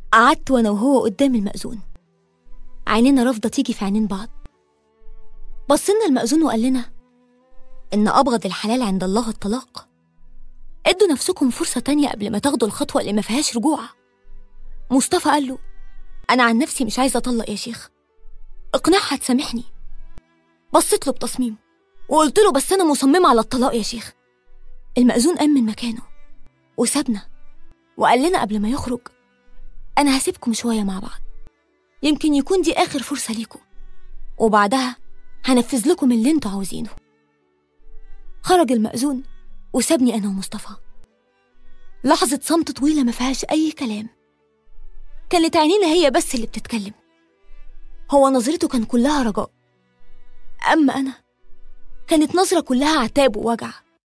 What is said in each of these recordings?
قعدت وانا وهو قدام المأذون عينينا رافضة تيجي في عينين بعض بصينا المأذون وقال لنا إن أبغض الحلال عند الله الطلاق ادوا نفسكم فرصة تانية قبل ما تاخدوا الخطوة اللي ما فيهاش رجوع مصطفى قال له أنا عن نفسي مش عايزة أطلق يا شيخ اقنعها تسامحني بصيت له بتصميم وقلت له بس أنا مصممة على الطلاق يا شيخ المأذون قام من مكانه وسابنا وقال لنا قبل ما يخرج أنا هسيبكم شوية مع بعض يمكن يكون دي آخر فرصة ليكم وبعدها هنفذ لكم اللي انتوا عاوزينه خرج المأذون وسابني أنا ومصطفى لحظة صمت طويلة ما فيهاش أي كلام كانت عينينا هي بس اللي بتتكلم هو نظرته كان كلها رجاء أما أنا كانت نظرة كلها عتاب ووجع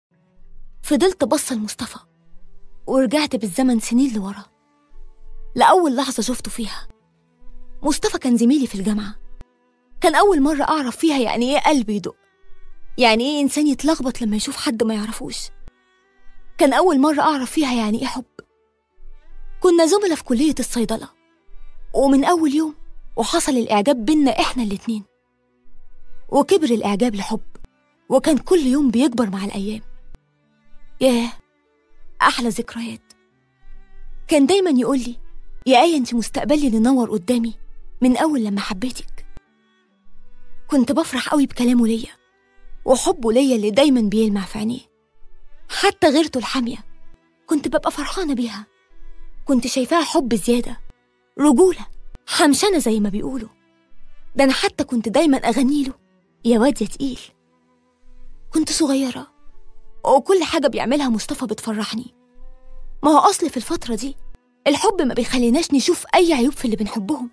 فضلت بصة لمصطفى ورجعت بالزمن سنين لورا لأول لحظة شفته فيها مصطفى كان زميلي في الجامعة كان أول مرة أعرف فيها يعني إيه قلب يدق يعني إيه إنسان يتلخبط لما يشوف حد ما يعرفوش كان أول مرة أعرف فيها يعني إيه حب كنا زملاء في كلية الصيدلة ومن أول يوم وحصل الإعجاب بينا إحنا الاتنين وكبر الإعجاب لحب وكان كل يوم بيكبر مع الأيام ياه أحلى ذكريات كان دايما يقول لي يا آية أنت مستقبلي اللي نور قدامي من أول لما حبيتك كنت بفرح قوي بكلامه ليا وحبه ليا اللي دايما بيلمع في عينيه حتى غيرته الحامية كنت ببقى فرحانة بيها كنت شايفاها حب زيادة رجولة حمشانة زي ما بيقولوا ده أنا حتى كنت دايما أغني له يا واد يا تقيل كنت صغيرة وكل حاجة بيعملها مصطفى بتفرحني ما هو أصل في الفترة دي الحب ما بيخليناش نشوف أي عيوب في اللي بنحبهم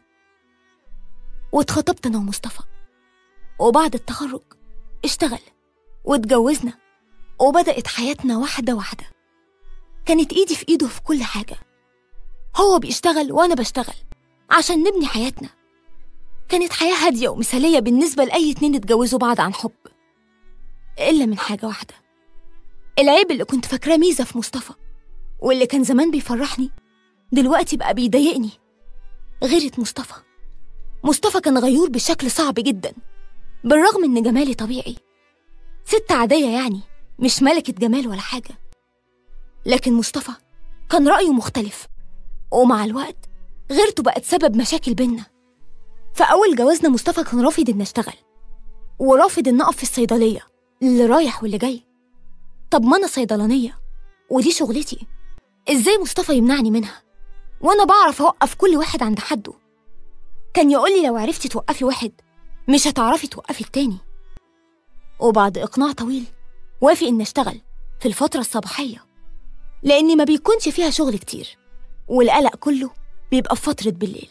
واتخطبت أنا ومصطفى وبعد التخرج اشتغل واتجوزنا وبدأت حياتنا واحدة واحدة كانت إيدي في إيده في كل حاجة هو بيشتغل وأنا بشتغل عشان نبني حياتنا كانت حياة هادية ومثالية بالنسبة لأي اتنين اتجوزوا بعض عن حب إلا من حاجة واحدة العيب اللي كنت فاكراه ميزة في مصطفى واللي كان زمان بيفرحني دلوقتي بقى بيضايقني غيرة مصطفى مصطفى كان غيور بشكل صعب جدا بالرغم إن جمالي طبيعي ست عادية يعني مش ملكة جمال ولا حاجة لكن مصطفى كان رأيه مختلف ومع الوقت غيرته بقت سبب مشاكل بينا فأول جوازنا مصطفى كان رافض إن أشتغل ورافض إن أقف في الصيدلية اللي رايح واللي جاي طب ما أنا صيدلانية ودي شغلتي إزاي مصطفى يمنعني منها وأنا بعرف أوقف كل واحد عند حده كان يقول لي لو عرفتي توقفي واحد مش هتعرفي توقفي التاني وبعد إقناع طويل وافق إن أشتغل في الفترة الصباحية لأن ما بيكونش فيها شغل كتير والقلق كله بيبقى في فترة بالليل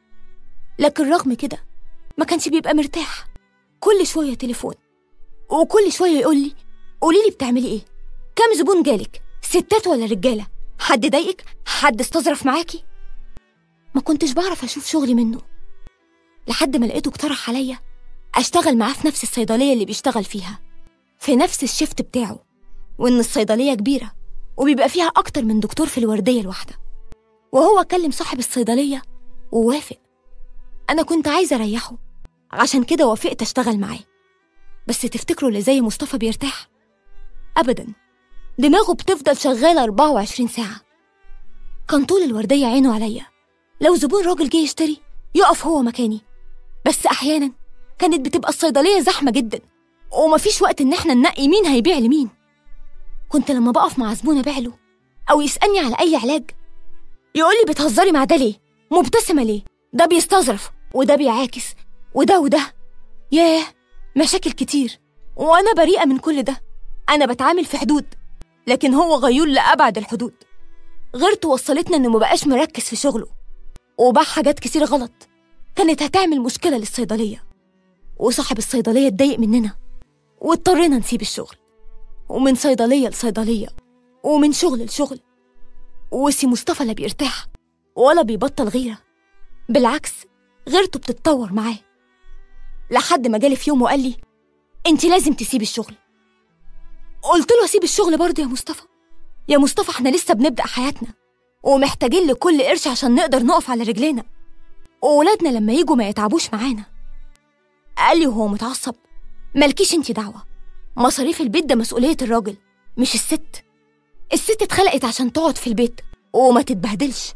لكن رغم كده ما كانش بيبقى مرتاح كل شوية تليفون وكل شوية يقول لي قولي لي بتعملي ايه كام زبون جالك ستات ولا رجالة حد ضايقك حد استظرف معاكي ما كنتش بعرف أشوف شغلي منه لحد ما لقيته اقترح عليا أشتغل معاه في نفس الصيدلية اللي بيشتغل فيها في نفس الشفت بتاعه وإن الصيدلية كبيرة وبيبقى فيها أكتر من دكتور في الوردية الواحدة وهو كلم صاحب الصيدلية ووافق أنا كنت عايزة أريحه عشان كده وافقت أشتغل معاه بس تفتكروا اللي زي مصطفى بيرتاح؟ أبدا دماغه بتفضل شغالة 24 ساعة كان طول الوردية عينه عليا لو زبون راجل جه يشتري يقف هو مكاني بس أحيانا كانت بتبقى الصيدلية زحمة جدا ومفيش وقت إن احنا ننقي مين هيبيع لمين كنت لما بقف مع زبون أبيع له أو يسألني على أي علاج يقول لي بتهزري مع ده ليه؟ مبتسمة ليه؟ ده بيستظرف وده بيعاكس وده وده ياه مشاكل كتير وأنا بريئة من كل ده أنا بتعامل في حدود لكن هو غيور لأبعد الحدود غيرته وصلتنا إنه مبقاش مركز في شغله وباع حاجات كتير غلط كانت هتعمل مشكلة للصيدلية وصاحب الصيدلية اتضايق مننا واضطرينا نسيب الشغل ومن صيدلية لصيدلية ومن شغل لشغل وسي مصطفى لا بيرتاح ولا بيبطل غيرة بالعكس غيرته بتتطور معاه لحد ما جالي في يوم وقال لي انت لازم تسيبي الشغل قلت له اسيب الشغل برضه يا مصطفى يا مصطفى احنا لسه بنبدأ حياتنا ومحتاجين لكل قرش عشان نقدر نقف على رجلينا وولادنا لما يجوا ما يتعبوش معانا قال لي وهو متعصب مالكيش انت دعوة مصاريف البيت ده مسؤولية الراجل مش الست الست اتخلقت عشان تقعد في البيت وما تتبهدلش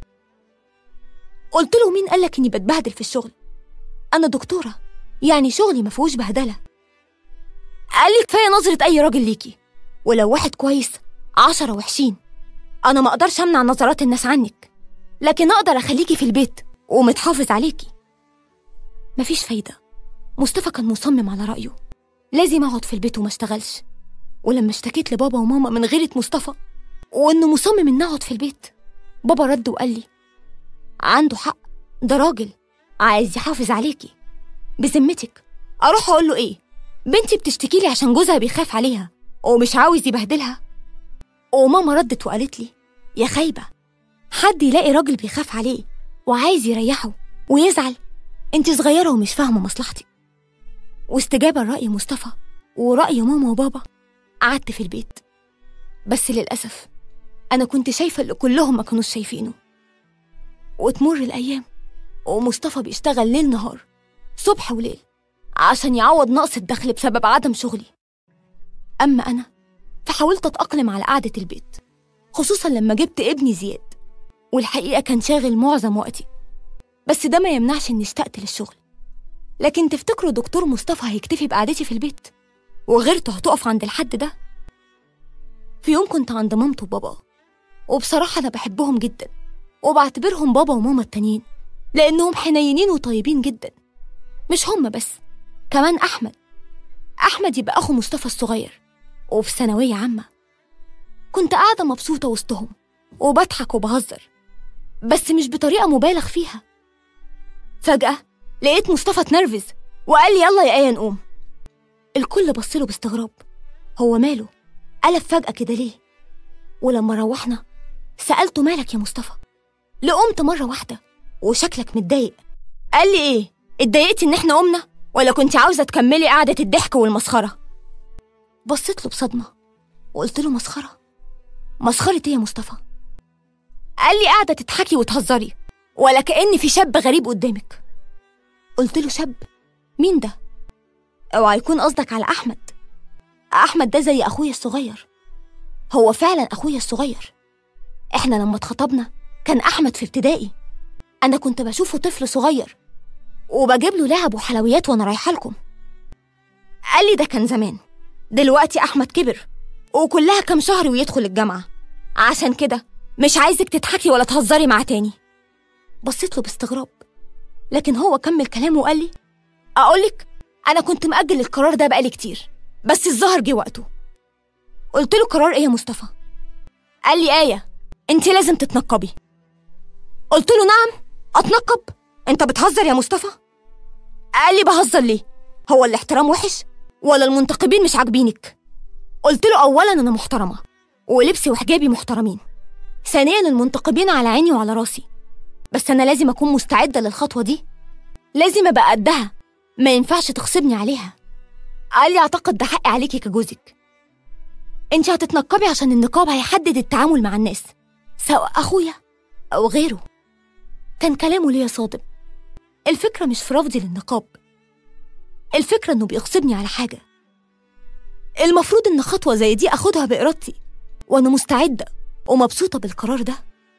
قلت له مين قالك اني بتبهدل في الشغل انا دكتورة يعني شغلي ما فيهوش بهدلة قال لي كفاية نظرة أي راجل ليكي ولو واحد كويس عشرة وحشين أنا ما أقدرش أمنع نظرات الناس عنك لكن أقدر أخليكي في البيت ومتحافظ عليكي مفيش فايدة مصطفى كان مصمم على رأيه لازم أقعد في البيت وما اشتغلش ولما اشتكيت لبابا وماما من غيرة مصطفى وإنه مصمم إن أقعد في البيت بابا رد وقال لي عنده حق ده راجل عايز يحافظ عليكي بذمتك أروح أقول له إيه بنتي بتشتكي لي عشان جوزها بيخاف عليها ومش عاوز يبهدلها وماما ردت وقالت لي يا خايبة حد يلاقي راجل بيخاف عليه وعايز يريحه ويزعل انت صغيرة ومش فاهمة مصلحتك واستجابة لرأي مصطفى ورأي ماما وبابا قعدت في البيت بس للأسف أنا كنت شايفة اللي كلهم ما كانوش شايفينه وتمر الأيام ومصطفى بيشتغل ليل نهار صبح وليل عشان يعوض نقص الدخل بسبب عدم شغلي أما أنا فحاولت أتأقلم على قعدة البيت خصوصا لما جبت ابني زياد والحقيقة كان شاغل معظم وقتي بس ده ما يمنعش إني اشتقت للشغل لكن تفتكروا دكتور مصطفى هيكتفي بقعدتي في البيت وغيرته هتقف عند الحد ده في يوم كنت عند مامته وبابا وبصراحة أنا بحبهم جدا وبعتبرهم بابا وماما التانيين لأنهم حنينين وطيبين جدا مش هم بس كمان أحمد أحمد يبقى أخو مصطفى الصغير وفي ثانوية عامة كنت قاعدة مبسوطة وسطهم وبضحك وبهزر بس مش بطريقة مبالغ فيها فجأة لقيت مصطفى اتنرفز وقال لي يلا يا آية نقوم الكل بصله باستغراب هو ماله قلب فجأة كده ليه ولما روحنا سألته مالك يا مصطفى لقمت مرة واحدة وشكلك متضايق قال لي ايه اتضايقتي ان احنا قمنا ولا كنت عاوزة تكملي قعدة الضحك والمسخرة بصيت له بصدمة وقلت له مسخرة مسخرة ايه يا مصطفى قال لي قاعدة تضحكي وتهزري ولا كأن في شاب غريب قدامك قلت له شاب مين ده اوعى يكون قصدك على احمد احمد ده زي اخويا الصغير هو فعلا اخويا الصغير احنا لما اتخطبنا كان احمد في ابتدائي انا كنت بشوفه طفل صغير وبجيب له لعب وحلويات وانا رايحه لكم قال لي ده كان زمان دلوقتي احمد كبر وكلها كام شهر ويدخل الجامعه عشان كده مش عايزك تضحكي ولا تهزري معاه تاني بصيت له باستغراب لكن هو كمل كلامه وقال لي اقولك انا كنت مأجل القرار ده بقالي كتير بس الظهر جه وقته قلت له قرار ايه يا مصطفى قال لي ايه انت لازم تتنقبي قلت له نعم اتنقب انت بتهزر يا مصطفى قال لي بهزر ليه هو الاحترام وحش ولا المنتقبين مش عاجبينك قلت له اولا انا محترمه ولبسي وحجابي محترمين ثانيا المنتقبين على عيني وعلى راسي بس انا لازم اكون مستعده للخطوه دي لازم ابقى قدها ما ينفعش تغصبني عليها قال لي اعتقد ده حقي عليكي كجوزك انت هتتنقبي عشان النقاب هيحدد التعامل مع الناس سواء اخويا او غيره كان كلامه ليا صادم الفكره مش في رفضي للنقاب الفكره انه بيغصبني على حاجه المفروض ان خطوه زي دي اخدها بارادتي وانا مستعده ومبسوطه بالقرار ده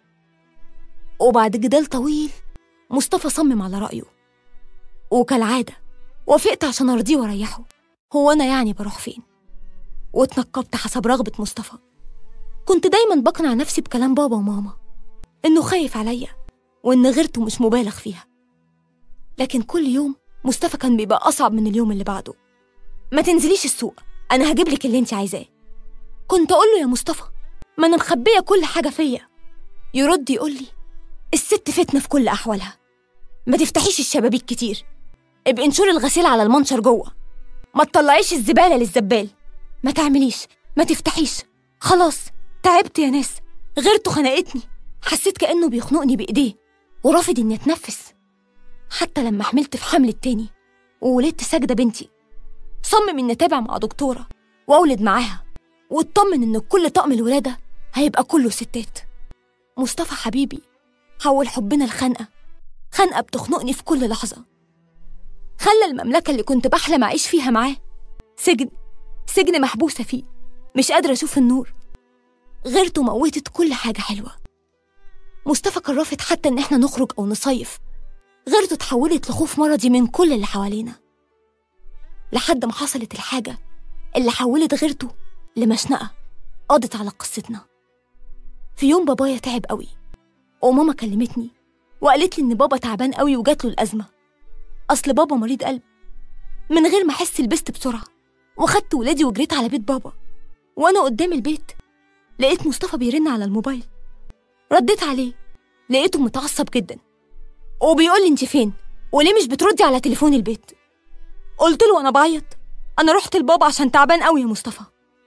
وبعد جدال طويل مصطفى صمم على رايه وكالعاده وافقت عشان ارضيه واريحه هو انا يعني بروح فين واتنقبت حسب رغبه مصطفى كنت دايما بقنع نفسي بكلام بابا وماما انه خايف عليا وان غيرته مش مبالغ فيها لكن كل يوم مصطفى كان بيبقى اصعب من اليوم اللي بعده ما تنزليش السوق انا هجيب لك اللي انت عايزاه كنت اقول له يا مصطفى ما انا مخبيه كل حاجه فيا يرد يقول لي الست فتنه في كل احوالها ما تفتحيش الشبابيك كتير ابقي انشري الغسيل على المنشر جوه ما تطلعيش الزباله للزبال ما تعمليش ما تفتحيش خلاص تعبت يا ناس غيرته خنقتني حسيت كانه بيخنقني بايديه ورافض اني اتنفس حتى لما حملت في حمل التاني وولدت ساجده بنتي صمم اني اتابع مع دكتوره واولد معاها واطمن ان كل طقم الولاده هيبقى كله ستات مصطفى حبيبي حول حبنا لخنقة خنقة بتخنقني في كل لحظة خلى المملكة اللي كنت بحلم أعيش فيها معاه سجن سجن محبوسة فيه مش قادرة أشوف النور غيرته موتت كل حاجة حلوة مصطفى كان رافض حتى إن إحنا نخرج أو نصيف غيرته اتحولت لخوف مرضي من كل اللي حوالينا لحد ما حصلت الحاجة اللي حولت غيرته لمشنقة قضت على قصتنا في يوم بابايا تعب قوي وماما كلمتني وقالت لي إن بابا تعبان قوي وجات له الأزمة أصل بابا مريض قلب من غير ما أحس لبست بسرعة وخدت ولادي وجريت على بيت بابا وأنا قدام البيت لقيت مصطفى بيرن على الموبايل رديت عليه لقيته متعصب جدا وبيقول لي انت فين وليه مش بتردي على تليفون البيت قلت له وانا بعيط انا رحت لبابا عشان تعبان قوي يا مصطفى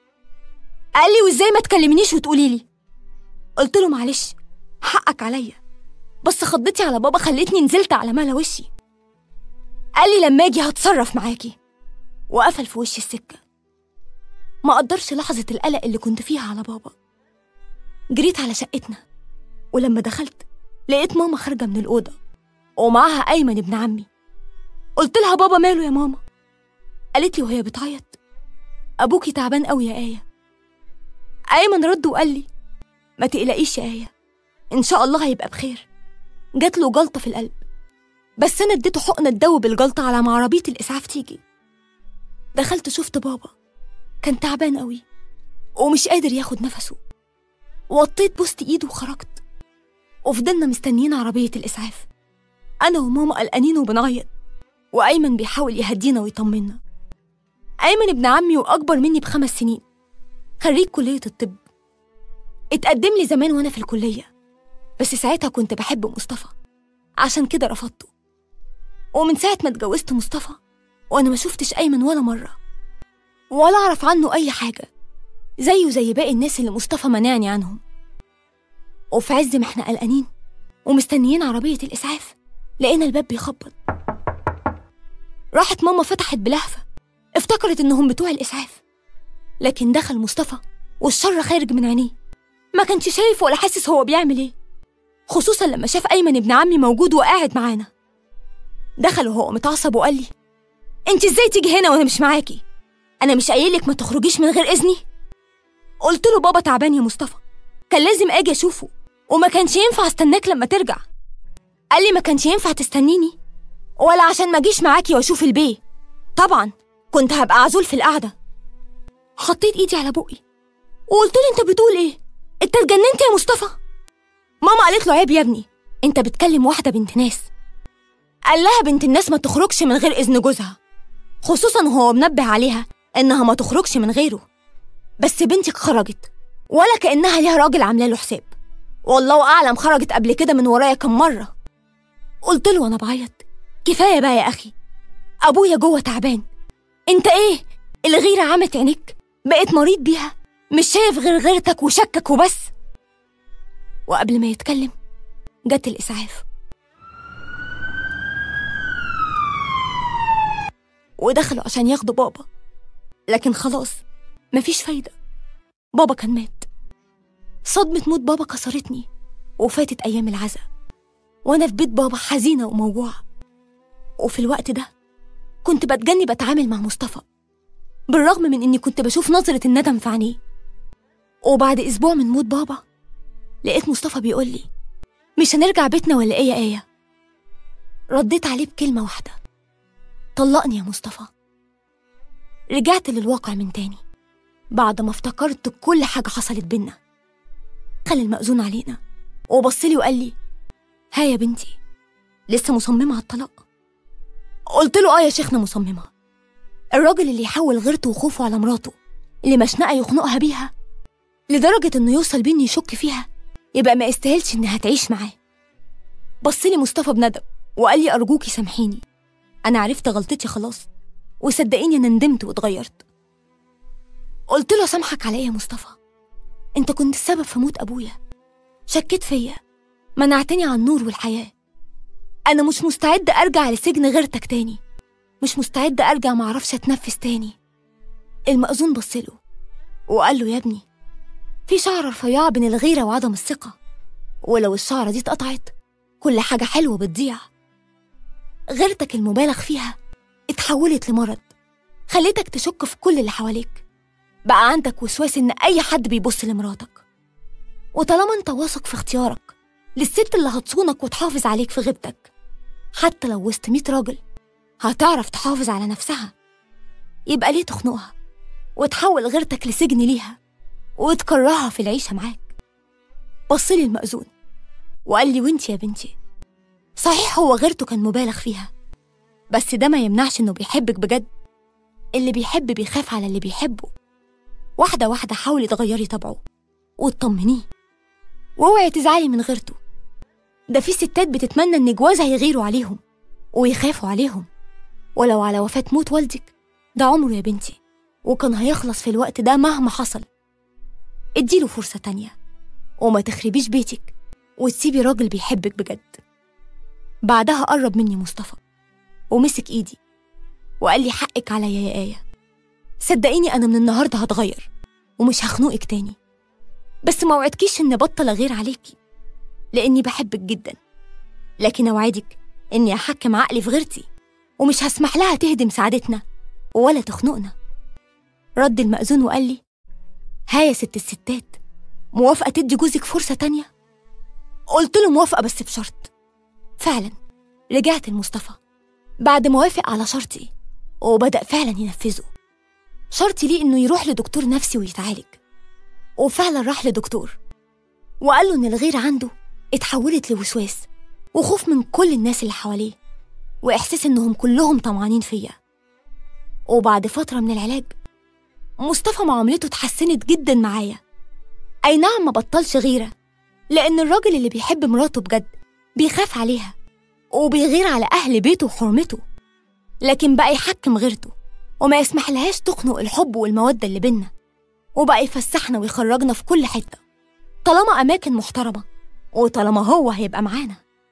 قال لي وازاي ما تكلمنيش وتقولي لي قلت له معلش حقك عليا بس خضتي على بابا خلتني نزلت على ملا وشي قال لي لما اجي هتصرف معاكي وقفل في وشي السكه ما قدرش لحظه القلق اللي كنت فيها على بابا جريت على شقتنا ولما دخلت لقيت ماما خارجه من الاوضه ومعاها ايمن ابن عمي قلت لها بابا ماله يا ماما قالت لي وهي بتعيط ابوكي تعبان قوي يا ايه ايمن رد وقال لي ما تقلقيش يا ايه ان شاء الله هيبقى بخير جات له جلطه في القلب بس انا اديته حقنه تدوب الجلطه على ما عربيه الاسعاف تيجي دخلت شفت بابا كان تعبان قوي ومش قادر ياخد نفسه وطيت بوست ايده وخرجت وفضلنا مستنيين عربية الإسعاف أنا وماما قلقانين وبنعيط وأيمن بيحاول يهدينا ويطمنا أيمن ابن عمي وأكبر مني بخمس سنين خريج كلية الطب اتقدم لي زمان وأنا في الكلية بس ساعتها كنت بحب مصطفى عشان كده رفضته ومن ساعة ما اتجوزت مصطفى وأنا ما شفتش أيمن ولا مرة ولا أعرف عنه أي حاجة زيه زي باقي الناس اللي مصطفى منعني عنهم وفي عز ما احنا قلقانين ومستنيين عربية الإسعاف لقينا الباب بيخبط راحت ماما فتحت بلهفة افتكرت إنهم بتوع الإسعاف لكن دخل مصطفى والشر خارج من عينيه ما كانش شايف ولا حاسس هو بيعمل ايه خصوصا لما شاف أيمن ابن عمي موجود وقاعد معانا دخل وهو متعصب وقال لي انت ازاي تيجي هنا وانا مش معاكي انا مش قايلك ما تخرجيش من غير اذني قلت له بابا تعبان يا مصطفى كان لازم اجي اشوفه وما كانش ينفع استناك لما ترجع قال لي ما كانش ينفع تستنيني ولا عشان ما اجيش معاكي واشوف البيه طبعا كنت هبقى عزول في القعده حطيت ايدي على بقي وقلت له انت بتقول ايه انت اتجننت يا مصطفى ماما قالت له عيب يا ابني انت بتكلم واحده بنت ناس قال لها بنت الناس ما تخرجش من غير اذن جوزها خصوصا وهو منبه عليها انها ما تخرجش من غيره بس بنتك خرجت ولا كانها ليها راجل عامله له حساب والله اعلم خرجت قبل كده من ورايا كم مره قلت له وانا بعيط كفايه بقى يا اخي ابويا جوه تعبان انت ايه الغيره عمت عينيك بقيت مريض بيها مش شايف غير غيرتك وشكك وبس وقبل ما يتكلم جت الاسعاف ودخلوا عشان ياخدوا بابا لكن خلاص مفيش فايدة بابا كان مات صدمة موت بابا كسرتني وفاتت أيام العزا وأنا في بيت بابا حزينة وموجوعة وفي الوقت ده كنت بتجني بتعامل مع مصطفى بالرغم من إني كنت بشوف نظرة الندم في عينيه وبعد أسبوع من موت بابا لقيت مصطفى بيقول لي مش هنرجع بيتنا ولا إيه يا آية رديت عليه بكلمة واحدة طلقني يا مصطفى رجعت للواقع من تاني بعد ما افتكرت كل حاجة حصلت بينا دخل المأذون علينا وبصلي وقال لي ها يا بنتي لسه مصممة على الطلاق قلت له اه يا شيخنا مصممة الراجل اللي يحول غيرته وخوفه على مراته اللي مشنقة يخنقها بيها لدرجة انه يوصل بيه انه يشك فيها يبقى ما يستاهلش انها تعيش معاه بصلي مصطفى بندم وقال لي أرجوكي سامحيني أنا عرفت غلطتي خلاص وصدقيني أنا ندمت واتغيرت قلت له سامحك على إيه يا مصطفى أنت كنت السبب في موت أبويا شكيت فيا منعتني عن النور والحياة أنا مش مستعدة أرجع لسجن غيرتك تاني مش مستعدة أرجع معرفش أتنفس تاني المأذون بصله وقال له يا ابني في شعرة رفيعة بين الغيرة وعدم الثقة ولو الشعرة دي اتقطعت كل حاجة حلوة بتضيع غيرتك المبالغ فيها اتحولت لمرض خليتك تشك في كل اللي حواليك بقى عندك وسواس إن أي حد بيبص لمراتك وطالما أنت واثق في اختيارك للست اللي هتصونك وتحافظ عليك في غيبتك حتى لو وسط مية راجل هتعرف تحافظ على نفسها يبقى ليه تخنقها وتحول غيرتك لسجن ليها وتكرهها في العيشة معاك بصلي المأذون وقال لي وانت يا بنتي صحيح هو غيرته كان مبالغ فيها بس ده ما يمنعش انه بيحبك بجد اللي بيحب بيخاف على اللي بيحبه واحدة واحدة حاولي تغيري طبعه وتطمنيه واوعي تزعلي من غيرته ده في ستات بتتمنى ان جوازها يغيروا عليهم ويخافوا عليهم ولو على وفاة موت والدك ده عمره يا بنتي وكان هيخلص في الوقت ده مهما حصل اديله فرصة تانية وما تخربيش بيتك وتسيبي راجل بيحبك بجد بعدها قرب مني مصطفى ومسك ايدي وقال لي حقك عليا يا آية صدقيني أنا من النهاردة هتغير ومش هخنقك تاني بس ما وعدكيش إني بطل أغير عليكي لأني بحبك جدا لكن أوعدك إني أحكم عقلي في غيرتي ومش هسمح لها تهدم سعادتنا ولا تخنقنا رد المأذون وقال لي ها يا ست الستات موافقة تدي جوزك فرصة تانية؟ قلت له موافقة بس بشرط فعلا رجعت لمصطفى بعد ما وافق على شرطي وبدأ فعلا ينفذه شرطي ليه إنه يروح لدكتور نفسي ويتعالج وفعلا راح لدكتور وقال له إن الغيرة عنده اتحولت لوسواس وخوف من كل الناس اللي حواليه وإحساس إنهم كلهم طمعانين فيا وبعد فترة من العلاج مصطفى معاملته اتحسنت جدا معايا أي نعم ما بطلش غيرة لأن الراجل اللي بيحب مراته بجد بيخاف عليها وبيغير على أهل بيته وحرمته لكن بقى يحكم غيرته وما يسمح لهاش تخنق الحب والمودة اللي بينا وبقى يفسحنا ويخرجنا في كل حتة طالما أماكن محترمة وطالما هو هيبقى معانا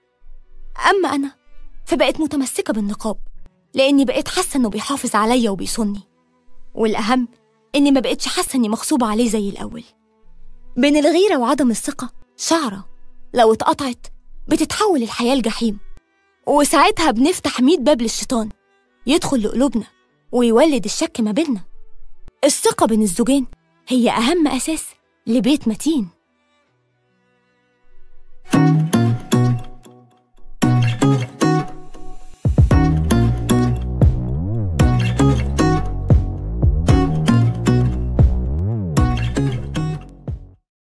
أما أنا فبقيت متمسكة بالنقاب لأني بقيت حاسة إنه بيحافظ عليا وبيصوني والأهم إني ما بقتش حاسة إني مغصوبة عليه زي الأول بين الغيرة وعدم الثقة شعرة لو اتقطعت بتتحول الحياة لجحيم وساعتها بنفتح ميت باب للشيطان يدخل لقلوبنا ويولد الشك ما بيننا الثقة بين الزوجين هي أهم أساس لبيت متين